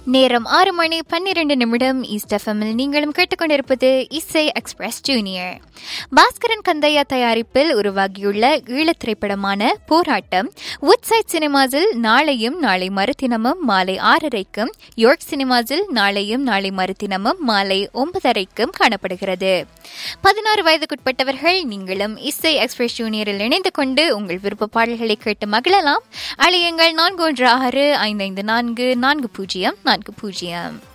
நேரம் ஆறு மணி பன்னிரண்டு நிமிடம் ஈஸ்ட் எஃப்எம்மில் நீங்களும் கேட்டுக்கொண்டிருப்பது இசை எக்ஸ்பிரஸ் ஜூனியர் பாஸ்கரன் கந்தையா தயாரிப்பில் உருவாகியுள்ள ஈழத் திரைப்படமான போராட்டம் உட்சைட் சினிமாஸில் நாளையும் நாளை மறுதினமும் மாலை ஆறரைக்கும் யோர்க் சினிமாஸில் நாளையும் நாளை மறுதினமும் மாலை ஒன்பதரைக்கும் காணப்படுகிறது பதினாறு வயதுக்குட்பட்டவர்கள் நீங்களும் இசை எக்ஸ்பிரஸ் ஜூனியரில் இணைந்து கொண்டு உங்கள் விருப்ப பாடல்களை கேட்டு மகிழலாம் அழையுங்கள் நான்கு ஒன்று ஆறு ஐந்து ஐந்து நான்கு நான்கு பூஜ்ஜியம் நான்கு பூஜ்ஜியம்